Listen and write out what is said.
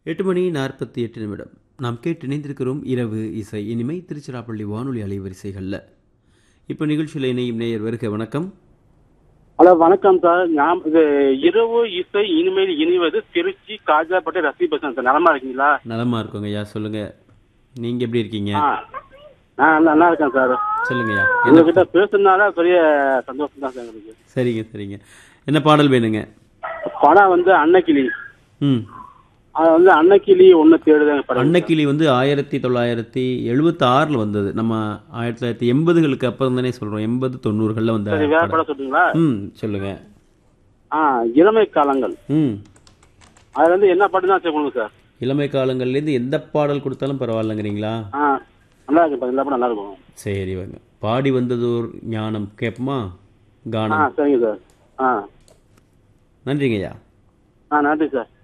எட்டு மணி நாற்பத்தி எட்டு நிமிடம் நாம் கேட்டு இணைந்திருக்கிறோம் இரவு இசை இனிமை திருச்சிராப்பள்ளி வானொலி அலைவரிசைகளில் இப்போ நிகழ்ச்சியில் இணையும் நேயர் வருக வணக்கம் ஹலோ வணக்கம் சார் நான் இது இரவு இசை இனிமேல் இனிவது திருச்சி காஜாப்பட்டை ரசி பேசுறேன் சார் நலமா இருக்கீங்களா நலமா இருக்கோங்க ஐயா சொல்லுங்க நீங்க எப்படி இருக்கீங்க ஆ நான் நல்லா இருக்கேன் சார் சொல்லுங்கய்யா என்ன உங்ககிட்ட பேசுனால பெரிய சந்தோஷம் தான் சார் எனக்கு சரிங்க சரிங்க என்ன பாடல் வேணுங்க படம் வந்து அன்னக்கிளி ம் அது வந்து அன்னக்கிளி ஒன்று தேடுதாங்க படம் அன்னக்கிளி வந்து ஆயிரத்தி தொள்ளாயிரத்தி எழுபத்தி ஆறில் வந்தது நம்ம ஆயிரத்தி தொள்ளாயிரத்தி எண்பதுகளுக்கு அப்புறம் தானே சொல்கிறோம் எண்பது தொண்ணூறுகளில் வந்த சரி வேற படம். படம் சொல்றீங்களா ம் சொல்லுங்க ஆ இளமை காலங்கள் ம் அதுல வந்து என்ன பாட்டு தான் சொல்லுங்க சார் இளமை காலங்கள்லேருந்து எந்த பாடல் கொடுத்தாலும் பரவாயில்லைங்கிறீங்களா ஆ நல்லா இருக்கு பாருங்க, எல்லா படம் நல்லா இருக்கும் சரி வாங்க பாடி வந்ததோர் ஞானம் கேட்போமா ஆ கானம் சரிங்க சார் ஆ நன்றிங்கய்யா ஆ நன்றி சார்